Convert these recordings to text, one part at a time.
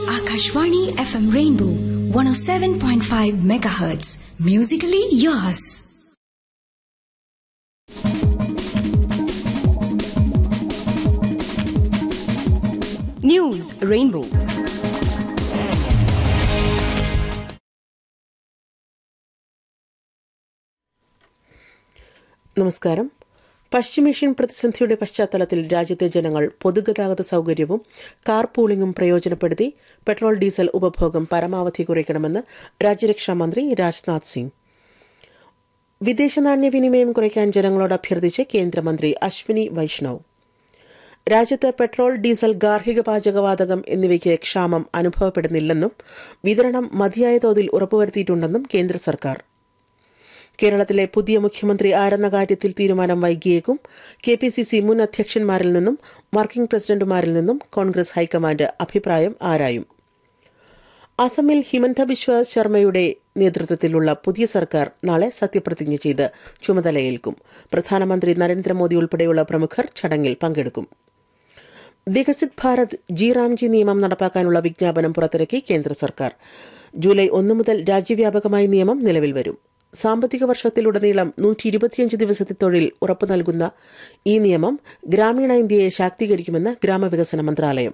Akashvani FM Rainbow 107.5 megahertz. Musically yours. News Rainbow. നമസ്കാരം പശ്ചിമേഷ്യൻ പ്രതിസന്ധിയുടെ പശ്ചാത്തലത്തിൽ രാജ്യത്തെ ജനങ്ങൾ പൊതുഗതാഗത സൗകര്യവും കാർ പൂളിംഗും പ്രയോജനപ്പെടുത്തി പെട്രോൾ ഡീസൽ ഉപഭോഗം പരമാവധി കുറയ്ക്കണമെന്ന് രാജ്യരക്ഷാ മന്ത്രി രാജ്നാഥ് സിംഗ് വിദേശ നാണ്യ വിനിമയം കുറയ്ക്കാൻ ജനങ്ങളോട് അഭ്യർത്ഥിച്ച് കേന്ദ്രമന്ത്രി അശ്വിനി വൈഷ്ണവ് രാജ്യത്ത് പെട്രോൾ ഡീസൽ ഗാർഹിക പാചകവാതകം എന്നിവയ്ക്ക് ക്ഷാമം അനുഭവപ്പെടുന്നില്ലെന്നും വിതരണം മതിയായ തോതിൽ ഉറപ്പുവരുത്തിയിട്ടുണ്ടെന്നും കേന്ദ്ര സർക്കാർ കേരളത്തിലെ പുതിയ മുഖ്യമന്ത്രി ആരെന്ന കാര്യത്തിൽ തീരുമാനം വൈകിയേക്കും കെ പി സി സി മുൻ അധ്യക്ഷന്മാരിൽ നിന്നും വർക്കിംഗ് പ്രസിഡന്റുമാരിൽ നിന്നും കോൺഗ്രസ് ഹൈക്കമാൻഡ് അഭിപ്രായം ആരായും അസമിൽ ഹിമന്ത ബിശ്വ ശർമ്മയുടെ നേതൃത്വത്തിലുള്ള പുതിയ സർക്കാർ നാളെ സത്യപ്രതിജ്ഞ ചെയ്ത് ചുമതലയേൽക്കും പ്രധാനമന്ത്രി നരേന്ദ്രമോദി ഉൾപ്പെടെയുള്ള പ്രമുഖർ ചടങ്ങിൽ പങ്കെടുക്കും വികസിത് ഭാരത് ജി റാംജി നിയമം നടപ്പാക്കാനുള്ള വിജ്ഞാപനം പുറത്തിറക്കി കേന്ദ്ര സർക്കാർ ജൂലൈ ഒന്ന് മുതൽ രാജ്യവ്യാപകമായി നിയമം നിലവിൽ വരും സാമ്പത്തിക വർഷത്തിലുടനീളം നൂറ്റി ഇരുപത്തിയഞ്ച് ദിവസത്തെ തൊഴിൽ ഉറപ്പു നൽകുന്ന ഈ നിയമം ഗ്രാമീണ ഇന്ത്യയെ ശാക്തീകരിക്കുമെന്ന് ഗ്രാമവികസന മന്ത്രാലയം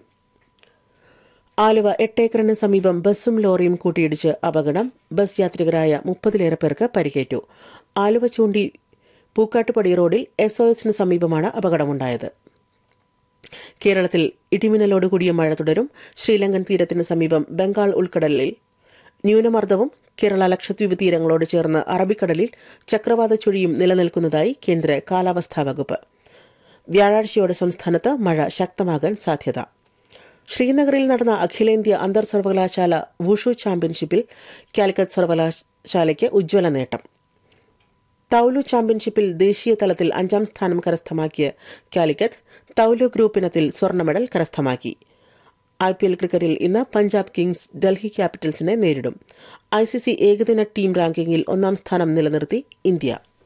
ആലുവ എട്ടേക്കറിന് സമീപം ബസ്സും ലോറിയും കൂട്ടിയിടിച്ച് അപകടം ബസ് യാത്രികരായ മുപ്പതിലേറെ പേർക്ക് പരിക്കേറ്റു ആലുവ ചൂണ്ടി പൂക്കാട്ടുപടി റോഡിൽ എസ് ഒ എസിന് സമീപമാണ് അപകടമുണ്ടായത് കേരളത്തിൽ ഇടിമിന്നലോട് കൂടിയ മഴ തുടരും ശ്രീലങ്കൻ തീരത്തിന് സമീപം ബംഗാൾ ഉൾക്കടലിൽ ന്യൂനമർദ്ദവും കേരള ലക്ഷദ്വീപ് തീരങ്ങളോട് ചേർന്ന് അറബിക്കടലിൽ ചക്രവാത ചുഴിയും നിലനിൽക്കുന്നതായി കേന്ദ്ര കാലാവസ്ഥാ വകുപ്പ് വ്യാഴാഴ്ചയോടെ സംസ്ഥാനത്ത് മഴ ശക്തമാകാൻ സാധ്യത ശ്രീനഗറിൽ നടന്ന അഖിലേന്ത്യാ അന്തർ സർവകലാശാല വുഷു ചാമ്പ്യൻഷിപ്പിൽ കാലിക്കറ്റ് സർവകലാശാലയ്ക്ക് ഉജ്ജ്വല നേട്ടം തൌലു ചാമ്പ്യൻഷിപ്പിൽ ദേശീയ തലത്തിൽ അഞ്ചാം സ്ഥാനം കരസ്ഥമാക്കിയ കാലിക്കറ്റ് തൌലു ഗ്രൂപ്പ് ഇനത്തിൽ സ്വർണ്ണ മെഡൽ കരസ്ഥമാക്കി ഐ പി എൽ ക്രിക്കറ്റിൽ ഇന്ന് പഞ്ചാബ് കിങ്സ് ഡൽഹി ക്യാപിറ്റൽസിനെ നേരിടും ഐ സി സി ഏകദിന ടീം റാങ്കിങ്ങിൽ ഒന്നാം സ്ഥാനം നിലനിർത്തി ഇന്ത്യ